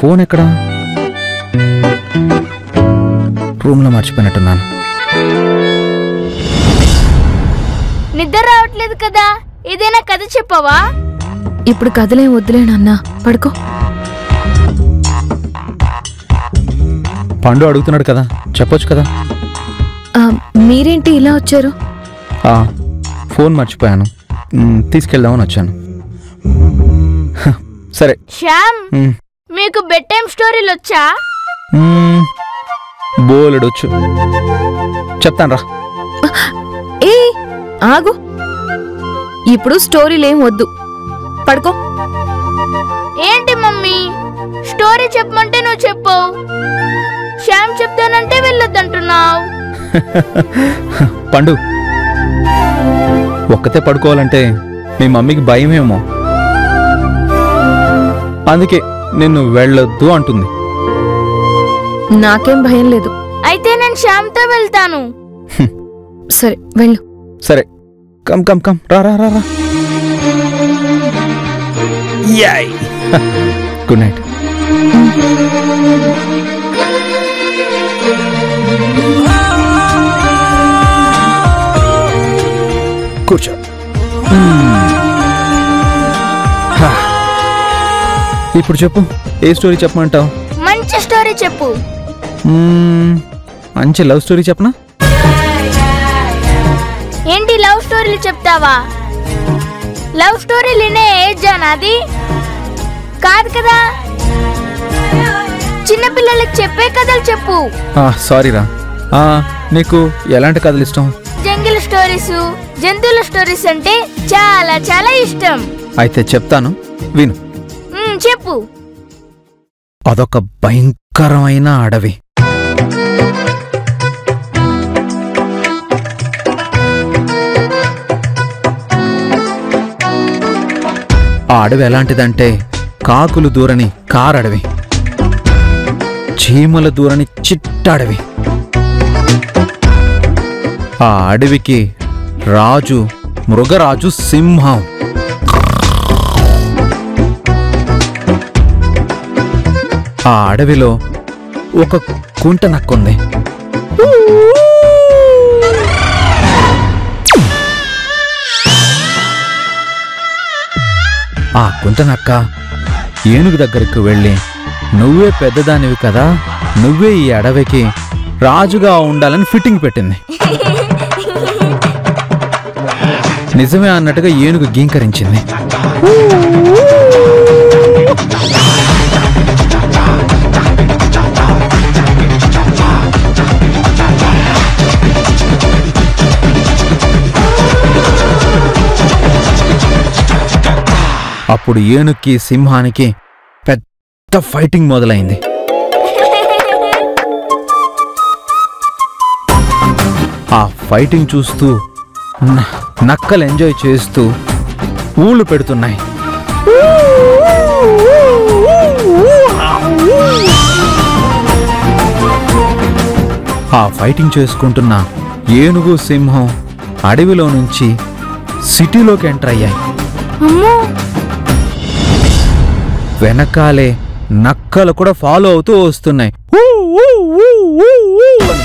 Phone ఎక్కడా రూమ్లో మర్చిపోయినట్టున్నాను నిద్ర రావట్లేదు కదా ఏదైనా కథ చెప్పవా ఇప్పుడు కథలేం వద్దులే నాన్న పడుకో పండు అడుగుతున్నాడు కదా చెప్పొచ్చు కదా ఆ, మీరేంటి ఇలా వచ్చారు ఆ, ఫోన్ మర్చిపోయాను మ్, తీసుకెళ్దామని వచ్చాను హ, సరే శ్యామ్ మ్, మీకు బెడ్ టైం స్టోరీలు వచ్చా మ్, బోలెడొచ్చు చెప్తాను రా ఏ ఆగు ఇప్పుడు స్టోరీలేం వద్దు పడుకో ఏంటి మమ్మీ స్టోరీ చెప్పమంటే నువ్వు చెప్పవు శ్యామ్ చెప్తానంటే వెళ్ళొద్దంటున్నావు పండు ఒక్కతే పడుకోవాలంటే మీ మమ్మీకి భయమేమో అందుకే నిన్ను వెళ్ళొద్దు అంటుంది నాకేం భయం లేదు అయితే నేను శ్యామ్తో వెళ్తాను సరే వెళ్ళు సరే కమ్ కమ్ కమ్ రా రా రా రా గుడ్ నైట్ కూర్చో హా. ఇప్పుడు చెప్పు ఏ స్టోరీ చెప్పమంటావు మంచి స్టోరీ చెప్పు మ్మ్, మంచి లవ్ స్టోరీ చెప్పనా ఏంటి లవ్ స్టోరీలు చెప్తావా లవ్ స్టోరీ వినే ఏజ్ నాది కాదు కదా చిన్నపిల్లలకి చెప్పే కథలు చెప్పు సారీ రా ఆ, నీకు ఎలాంటి కథలు ఇష్టం జంగిల్ స్టోరీస్ జంతువుల స్టోరీస్ అంటే చాలా చాలా ఇష్టం అయితే చెప్తాను విను మ్, చెప్పు అదొక భయంకరమైన అడవి ఆ అడవి ఎలాంటిదంటే కాకులు దూరని కారడవి చీమల దూరని చిట్టడవి ఆ అడవికి రాజు మృగరాజు సింహం ఆ అడవిలో ఒక కుంట నక్కుంది ఆ కుంట నక్క ఏనుగు దగ్గరకు వెళ్ళి నువ్వే పెద్దదానివి కదా నువ్వే ఈ అడవికి రాజుగా ఉండాలని ఫిట్టింగ్ పెట్టింది నిజమే అన్నట్టుగా ఏనుగు గీంకరించింది అప్పుడు ఏనుక్కి సింహానికి పెద్ద ఫైటింగ్ మొదలైంది ఆ ఫైటింగ్ చూస్తూ న- నక్కలు ఎంజాయ్ చేస్తూ ఊళ్ళు పెడుతున్నాయి ఆ ఫైటింగ్ చేసుకుంటున్న ఏనుగు సింహం అడవిలో నుంచి సిటీలోకి ఎంటర్ అయ్యాయి అమ్మో వెనకాలే నక్కలు కూడా ఫాలో అవుతూ వస్తున్నాయి ఊ, ఊ, ఊ, ఊ, ఊ అని.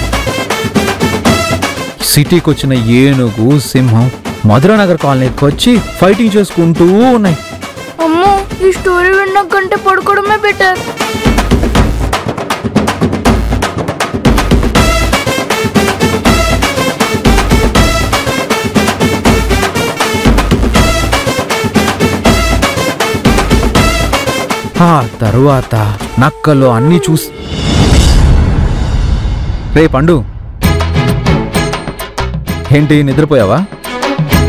సిటీకి వచ్చిన ఏనుగు సింహం మధురానగర్ కాలనీకి వచ్చి ఫైటింగ్ చేసుకుంటూ ఉన్నాయి అమ్మో ఈ స్టోరీ విన్న కంటే పడుకోవడమే బెటర్ ఆ తరువాత నక్కలు అన్నీ చూసి రే పండు ఏంటి నిద్రపోయావా